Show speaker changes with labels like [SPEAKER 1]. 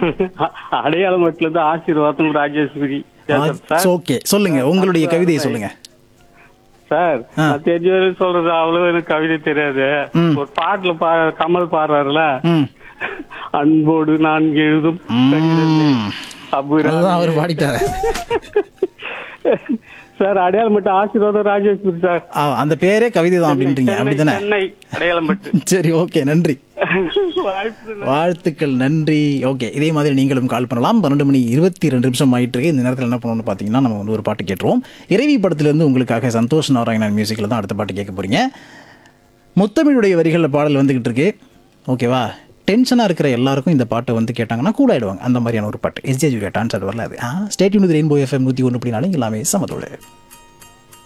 [SPEAKER 1] அடையாளம் மட்டும் இருந்து ஆசீர்வாதம் ராஜேஸ்வரி பேசுறேன் சார்
[SPEAKER 2] ஓகே சொல்லுங்க உங்களுடைய கவிதையை சொல்லுங்க
[SPEAKER 1] சார்
[SPEAKER 2] ஆ.
[SPEAKER 1] நான் தெரிஞ்ச வரைக்கும் சொல்றது அவ்வளவு எனக்கு கவிதை தெரியாது
[SPEAKER 2] ம்.
[SPEAKER 1] ஒரு பாட்டுல பா கமல் பாடுறாருல
[SPEAKER 2] ம்
[SPEAKER 1] அன்போடு நான் எழுதும்
[SPEAKER 2] ம்.
[SPEAKER 1] அபுரா
[SPEAKER 2] அதுதான் அவர் பாடிட்டாரு
[SPEAKER 1] சார் அடையாளம் மட்டும் ஆசீர்வாதம் ராஜேஸ்வரி சார்
[SPEAKER 2] ஆ, அந்த பேரே கவிதை தான் அப்படின்றீங்க
[SPEAKER 1] சென்னை,
[SPEAKER 2] அப்படிதானே
[SPEAKER 1] சென்னை அடையாளம் மட்டும்
[SPEAKER 2] சரி ஓகே நன்றி
[SPEAKER 1] வாய்ப்பு
[SPEAKER 2] வாழ்த்துக்கள் நன்றி ஓகே இதே மாதிரி நீங்களும் கால் பண்ணலாம் பன்னெண்டு மணி இருபத்தி ரெண்டு நிமிஷம் ஆயிட்டு இருக்கு இந்த நேரத்தில் என்ன பண்ணணும்னு பார்த்தீங்கன்னா நம்ம வந்து ஒரு பாட்டு கேட்டுருவோம் இறைவி படத்திலிருந்து உங்களுக்காக சந்தோஷ் நாராயணன் மியூசிக்கில் தான் அடுத்த பாட்டு கேட்க போறீங்க முத்தமிழுடைய வரிகளில் பாடல் வந்துகிட்டு இருக்கு ஓகேவா டென்ஷனாக இருக்கிற எல்லாருக்கும் இந்த பாட்டை வந்து கேட்டாங்கன்னா கூட ஆயிடுவாங்க அந்த மாதிரியான ஒரு பாட்டு எஸ்ஜே ஜூரியா டான்ஸ் ஆடு வரல அது ஸ்டேட் யூனிட் ரெயின்போ எஃப்எம் நூற்றி ஒன்று அப்படின்னாலும் எல்லாமே சமத்தோடு